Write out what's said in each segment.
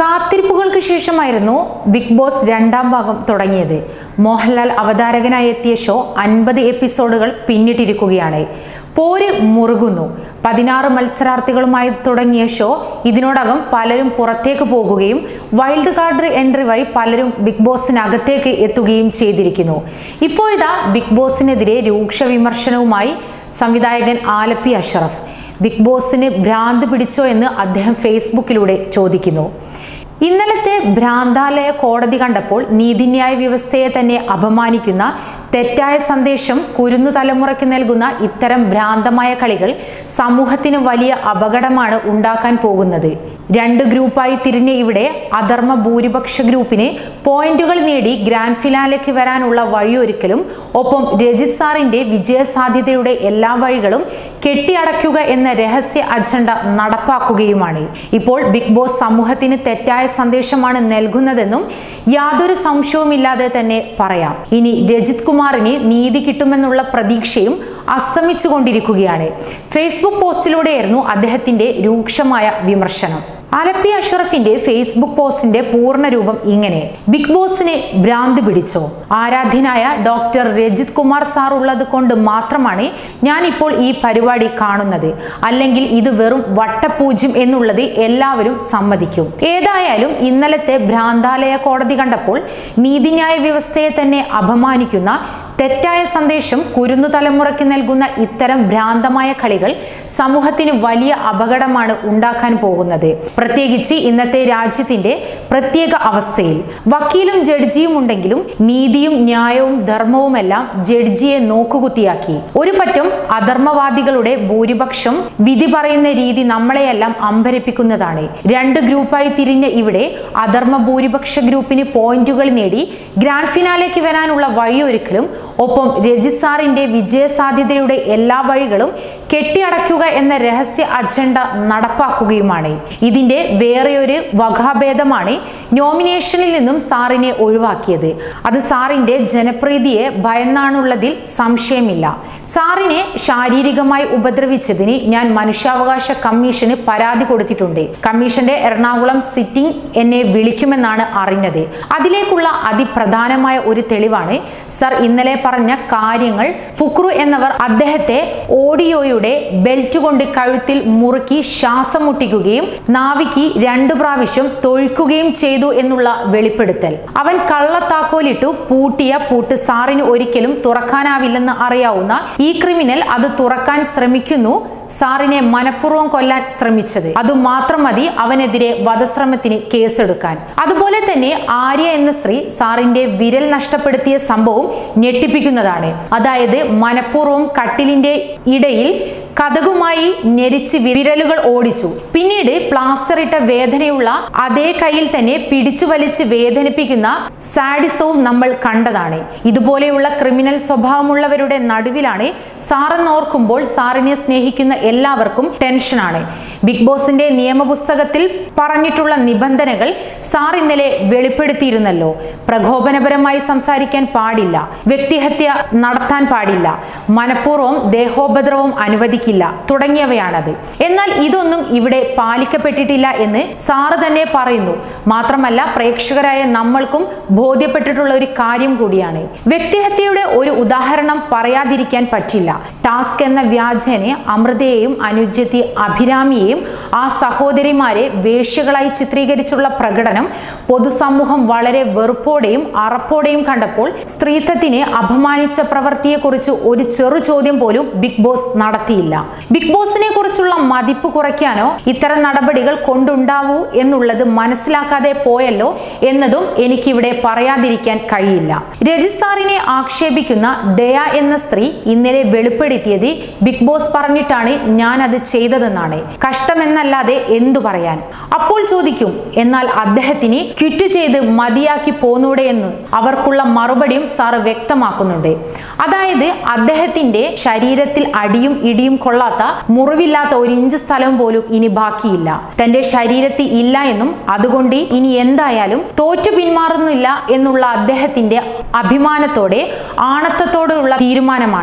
കാത്തിരിപ്പുകൾക്ക് ശേഷമായിരുന്നു big boss രണ്ടാം ഭാഗം തുടങ്ങിയത് മോഹൻലാൽ അവതാരകനായി എത്തിയ ഷോ അൻപത് എപ്പിസോഡുകൾ പിന്നിട്ടിരിക്കുകയാണ് പോര് മുറുകുന്നു പതിനാറ് മത്സരാർത്ഥികളുമായി തുടങ്ങിയ ഷോ ഇതിനോടകം പലരും പുറത്തേക്ക് പോകുകയും വൈൽഡ് കാർഡ് എൻട്രി വഴി പലരും ബിഗ് ബോസിനകത്തേക്ക് എത്തുകയും ചെയ്തിരിക്കുന്നു ഇപ്പോഴിതാ ബിഗ് ബോസിനെതിരെ രൂക്ഷ വിമർശനവുമായി സംവിധായകൻ ആലപ്പി അഷറഫ് ബിഗ് ബോസിന് ഭ്രാന്ത് പിടിച്ചോ എന്ന് അദ്ദേഹം ഫേസ്ബുക്കിലൂടെ ചോദിക്കുന്നു ഇന്നലത്തെ ഭ്രാന്താലയ കോടതി കണ്ടപ്പോൾ നീതിന്യായ വ്യവസ്ഥയെ തന്നെ അപമാനിക്കുന്ന തെറ്റായ സന്ദേശം കുരുന്നു തലമുറയ്ക്ക് നൽകുന്ന ഇത്തരം ഭ്രാന്തമായ കളികൾ സമൂഹത്തിന് വലിയ അപകടമാണ് ഉണ്ടാക്കാൻ പോകുന്നത് രണ്ട് ഗ്രൂപ്പായി തിരിഞ്ഞ ഇവിടെ അധർമ്മ ഭൂരിപക്ഷ ഗ്രൂപ്പിന് പോയിന്റുകൾ നേടി ഗ്രാൻഡ് ഫിനാലേക്ക് വരാനുള്ള വഴിയൊരുക്കലും ഒപ്പം രജിത് സാറിന്റെ വിജയസാധ്യതയുടെ എല്ലാ വഴികളും കെട്ടിയടയ്ക്കുക എന്ന രഹസ്യ അജണ്ട നടപ്പാക്കുകയുമാണ് ഇപ്പോൾ ബിഗ് ബോസ് സമൂഹത്തിന് തെറ്റായ സന്ദേശമാണ് നൽകുന്നതെന്നും യാതൊരു സംശയവുമില്ലാതെ തന്നെ പറയാം ഇനി രജിത് കുമാറിന് നീതി കിട്ടുമെന്നുള്ള പ്രതീക്ഷയും അസ്തമിച്ചുകൊണ്ടിരിക്കുകയാണ് ഫേസ്ബുക്ക് പോസ്റ്റിലൂടെയായിരുന്നു അദ്ദേഹത്തിന്റെ രൂക്ഷമായ വിമർശനം അലപ്പി അഷറഫിന്റെ ഫേസ്ബുക്ക് പോസ്റ്റിന്റെ പൂർണ്ണ രൂപം ഇങ്ങനെ ബിഗ് ബോസിന് ഭ്രാന്ത് പിടിച്ചോ ആരാധ്യനായ ഡോക്ടർ രജിത് കുമാർ സാർ ഉള്ളത് കൊണ്ട് മാത്രമാണ് ഞാൻ ഇപ്പോൾ ഈ പരിപാടി കാണുന്നത് അല്ലെങ്കിൽ ഇത് വെറും വട്ടപൂജ്യം എന്നുള്ളത് എല്ലാവരും സമ്മതിക്കും ഏതായാലും ഇന്നലത്തെ ഭ്രാന്താലയ കോടതി കണ്ടപ്പോൾ നീതിന്യായ വ്യവസ്ഥയെ തന്നെ അപമാനിക്കുന്ന തെറ്റായ സന്ദേശം കുരുന്നു തലമുറയ്ക്ക് നൽകുന്ന ഇത്തരം ഭ്രാന്തമായ കളികൾ സമൂഹത്തിന് വലിയ അപകടമാണ് ഉണ്ടാക്കാൻ പോകുന്നത് പ്രത്യേകിച്ച് ഇന്നത്തെ രാജ്യത്തിന്റെ പ്രത്യേക അവസ്ഥയിൽ വക്കീലും ജഡ്ജിയും ഉണ്ടെങ്കിലും നീതിയും ന്യായവും ധർമ്മവുമെല്ലാം ജഡ്ജിയെ നോക്കുകുത്തിയാക്കി ഒരു പറ്റം അധർമ്മവാദികളുടെ ഭൂരിപക്ഷം വിധി പറയുന്ന രീതി നമ്മളെയെല്ലാം അമ്പരപ്പിക്കുന്നതാണ് രണ്ട് ഗ്രൂപ്പായി തിരിഞ്ഞ ഇവിടെ അധർമ്മ ഭൂരിപക്ഷ ഗ്രൂപ്പിന് പോയിന്റുകൾ നേടി ഗ്രാൻഡ് ഫിനാലേക്ക് വരാനുള്ള വഴിയൊരുക്കലും ഒപ്പം രജിത് സാറിന്റെ വിജയസാധ്യതയുടെ എല്ലാ വഴികളും കെട്ടിയടയ്ക്കുക എന്ന രഹസ്യ അജണ്ട നടപ്പാക്കുകയുമാണ് ഇതിന്റെ വേറെയൊരു വകാഭേദമാണ് നോമിനേഷനിൽ നിന്നും സാറിനെ ഒഴിവാക്കിയത് അത് സാറിന്റെ ജനപ്രീതിയെ ഭയന്നാണുള്ളതിൽ സംശയമില്ല സാറിനെ ശാരീരികമായി ഉപദ്രവിച്ചതിന് ഞാൻ മനുഷ്യാവകാശ കമ്മീഷന് പരാതി കൊടുത്തിട്ടുണ്ട് കമ്മീഷന്റെ എറണാകുളം സിറ്റിംഗ് എന്നെ വിളിക്കുമെന്നാണ് അറിഞ്ഞത് അതിലേക്കുള്ള അതിപ്രധാനമായ ഒരു തെളിവാണ് സർ ഇന്നലെ പറഞ്ഞ കാര്യങ്ങൾ ഫുക്രു എന്നവർ അദ്ദേഹത്തെ ഓഡിയോയുടെ ബെൽറ്റ് കൊണ്ട് കഴുത്തിൽ മുറുക്കി ശ്വാസം മുട്ടിക്കുകയും നാവിക്ക് രണ്ടു പ്രാവശ്യം തൊഴിക്കുകയും ചെയ്തു എന്നുള്ള വെളിപ്പെടുത്തൽ അവൻ കള്ളത്താക്കോലിട്ടു പൂട്ടിയ പൂട്ട് സാറിന് ഒരിക്കലും തുറക്കാനാവില്ലെന്ന് അറിയാവുന്ന ഈ ക്രിമിനൽ അത് തുറക്കാൻ ശ്രമിക്കുന്നു സാറിനെ മനഃപൂർവ്വം കൊല്ലാൻ ശ്രമിച്ചത് അതുമാത്രം മതി അവനെതിരെ വധശ്രമത്തിന് കേസെടുക്കാൻ അതുപോലെ തന്നെ ആര്യ എന്ന സ്ത്രീ സാറിന്റെ വിരൽ നഷ്ടപ്പെടുത്തിയ സംഭവം ഞെട്ടിപ്പിക്കുന്നതാണ് അതായത് മനഃപൂർവ്വം കട്ടിലിന്റെ ഇടയിൽ കഥകുമായി ഞെരിച്ച് വിരലുകൾ ഓടിച്ചു പിന്നീട് പ്ലാസ്റ്റർ ഇട്ട വേദനയുള്ള അതേ കയ്യിൽ തന്നെ പിടിച്ചു വലിച്ച് വേദനിപ്പിക്കുന്ന സാഡിസവും നമ്മൾ കണ്ടതാണ് ഇതുപോലെയുള്ള ക്രിമിനൽ സ്വഭാവമുള്ളവരുടെ നടുവിലാണ് സാറെന്നോർക്കുമ്പോൾ സാറിനെ സ്നേഹിക്കുന്ന എല്ലാവർക്കും ടെൻഷനാണ് ബിഗ് ബോസിന്റെ നിയമപുസ്തകത്തിൽ പറഞ്ഞിട്ടുള്ള നിബന്ധനകൾ സാർ ഇന്നലെ വെളിപ്പെടുത്തിയിരുന്നല്ലോ പ്രകോപനപരമായി സംസാരിക്കാൻ പാടില്ല വ്യക്തിഹത്യ നടത്താൻ പാടില്ല മനഃപൂർവ്വം ദേഹോപദ്രവം അനുവദിക്കില്ല തുടങ്ങിയവയാണത് എന്നാൽ ഇതൊന്നും ഇവിടെ പാലിക്കപ്പെട്ടിട്ടില്ല എന്ന് സാറ് തന്നെ പറയുന്നു മാത്രമല്ല പ്രേക്ഷകരായ നമ്മൾക്കും ബോധ്യപ്പെട്ടിട്ടുള്ള ഒരു കാര്യം കൂടിയാണ് വ്യക്തിഹത്യയുടെ ഒരു ഉദാഹരണം പറയാതിരിക്കാൻ പറ്റില്ല ടാസ്ക് എന്ന വ്യാജനെ അമൃതയെയും അനുജത്തി അഭിരാമിയെയും ആ സഹോദരിമാരെ വേശ്യകളായി ചിത്രീകരിച്ചുള്ള പ്രകടനം പൊതുസമൂഹം വളരെ വെറുപ്പോടെയും അറപ്പോടെയും കണ്ടപ്പോൾ സ്ത്രീത്വത്തിനെ അപമാനിച്ച പ്രവൃത്തിയെക്കുറിച്ച് ഒരു ചെറു ചോദ്യം പോലും ബിഗ് ബോസ് നടത്തിയില്ല ബിഗ് ബോസിനെ കുറിച്ചുള്ള മതിപ്പ് കുറയ്ക്കാനോ ഇത്തരം നടപടികൾ കൊണ്ടുണ്ടാവൂ എന്നുള്ളത് മനസ്സിലാക്കാതെ പോയല്ലോ എന്നതും എനിക്കിവിടെ പറയാതിരിക്കാൻ കഴിയില്ല രജിസാറിനെ ആക്ഷേപിക്കുന്ന ദയ എന്ന സ്ത്രീ ഇന്നലെ വെളിപ്പെടുത്തിയത് ബിഗ് ബോസ് പറഞ്ഞിട്ടാണ് ഞാൻ അത് ചെയ്തതെന്നാണ് കഷ്ടമെന്നല്ലാതെ എന്തു പറയാൻ അപ്പോൾ ചോദിക്കും എന്നാൽ അദ്ദേഹത്തിന് ക്വിറ്റ് ചെയ്ത് മതിയാക്കി പോന്നൂടെ എന്ന് അവർക്കുള്ള മറുപടിയും സാർ വ്യക്തമാക്കുന്നുണ്ട് അതായത് അദ്ദേഹത്തിന്റെ ശരീരത്തിൽ അടിയും ഇടിയും കൊള്ളാത്ത മുറിവില്ലാത്ത ഒരു ഇഞ്ച് സ്ഥലം പോലും ഇനി ബാക്കിയില്ല തന്റെ ശരീരത്തിൽ ഇല്ല എന്നും അതുകൊണ്ട് ഇനി എന്തായാലും തോറ്റു പിന്മാറുന്നില്ല എന്നുള്ള അദ്ദേഹത്തിന്റെ അഭിമാനത്തോടെ ആണത്തത്തോടെയുള്ള തീരുമാനമാണ്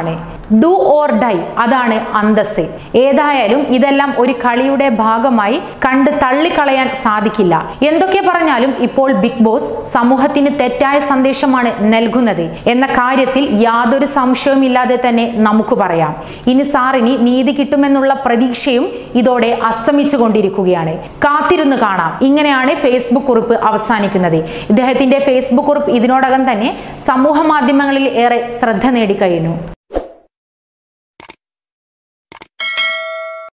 ഡു ഓർ ഡൈ അതാണ് അന്തസ് ഏതായാലും ഇതെല്ലാം ഒരു കളിയുടെ ഭാഗമായി കണ്ട് തള്ളിക്കളയാൻ സാധിക്കില്ല എന്തൊക്കെ പറഞ്ഞാലും ഇപ്പോൾ ബിഗ് ബോസ് സമൂഹത്തിന് തെറ്റായ സന്ദേശമാണ് നൽകുന്നത് എന്ന കാര്യത്തിൽ യാതൊരു സംശയവുമില്ലാതെ തന്നെ നമുക്ക് പറയാം ഇനി സാറിന് നീതി കിട്ടുമെന്നുള്ള പ്രതീക്ഷയും ഇതോടെ അസ്തമിച്ചു കൊണ്ടിരിക്കുകയാണ് കാത്തിരുന്ന് കാണാം ഇങ്ങനെയാണ് ഫേസ്ബുക്ക് കുറിപ്പ് അവസാനിക്കുന്നത് ഇദ്ദേഹത്തിന്റെ ഫേസ്ബുക്ക് കുറിപ്പ് ഇതിനോടകം തന്നെ സമൂഹ മാധ്യമങ്ങളിൽ ഏറെ ശ്രദ്ധ നേടിക്കഴിഞ്ഞു